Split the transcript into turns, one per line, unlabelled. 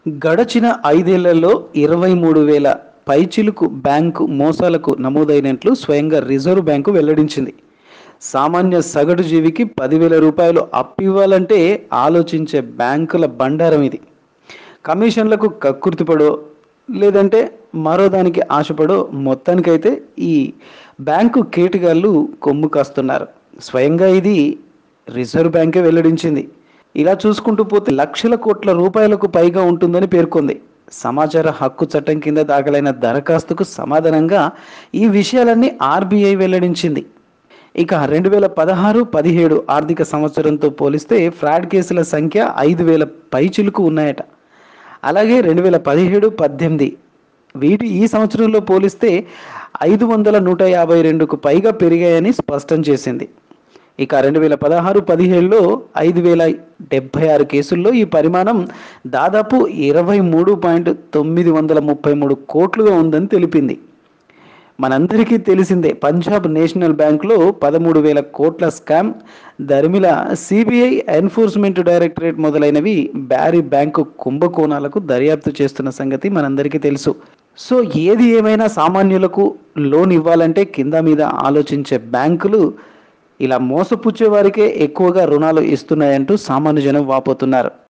గడచిన ఐదేళ్లలో ఇరవై మూడు వేల పైచిలుకు బ్యాంకు మోసాలకు నమోదైనట్లు స్వయంగా రిజర్వ్ బ్యాంకు వెల్లడించింది సామాన్య సగటు జీవికి పదివేల రూపాయలు అప్పివ్వాలంటే ఆలోచించే బ్యాంకుల బండారం ఇది కమిషన్లకు కక్కుర్తిపడో లేదంటే మరో దానికి ఆశపడో మొత్తానికైతే ఈ బ్యాంకు కేటుగాళ్ళు కొమ్ము కాస్తున్నారు స్వయంగా ఇది రిజర్వ్ బ్యాంకే వెల్లడించింది ఇలా చూసుకుంటూ పోతే లక్షల కోట్ల రూపాయలకు పైగా ఉంటుందని పేర్కొంది సమాచార హక్కు చట్టం కింద దాఖలైన దరఖాస్తుకు సమాధానంగా ఈ విషయాలన్నీ ఆర్బీఐ వెల్లడించింది ఇక రెండు వేల పదహారు పదిహేడు ఆర్థిక సంవత్సరంతో పోలిస్తే ఫ్రాడ్ కేసుల సంఖ్య ఐదు వేల పైచిలుకు ఉన్నాయట అలాగే రెండు వేల పదిహేడు పద్దెనిమిది వీటి ఈ సంవత్సరంలో పోలిస్తే ఐదు వందల నూట యాభై రెండుకు పైగా పెరిగాయని స్పష్టం చేసింది ఇక రెండు వేల పదహారు పదిహేడులో ఐదు వేల డెబ్బై ఆరు కేసుల్లో ఈ పరిమాణం దాదాపు ఇరవై మూడు పాయింట్ తొమ్మిది వందల ముప్పై మూడు కోట్లుగా ఉందని తెలిపింది మనందరికీ తెలిసిందే పంజాబ్ నేషనల్ బ్యాంకులో పదమూడు వేల కోట్ల స్కామ్ దరిమిల సిబిఐ ఎన్ఫోర్స్మెంట్ డైరెక్టరేట్ మొదలైనవి బ్యారీ బ్యాంకు కుంభకోణాలకు దర్యాప్తు చేస్తున్న సంగతి మనందరికీ తెలుసు సో ఏది ఏమైనా సామాన్యులకు లోన్ ఇవ్వాలంటే కింద మీద ఆలోచించే బ్యాంకులు ఇలా మోసపుచ్చే వారికే ఎక్కువగా రుణాలు ఇస్తున్నాయంటూ సామాన్య జనం వాపోతున్నారు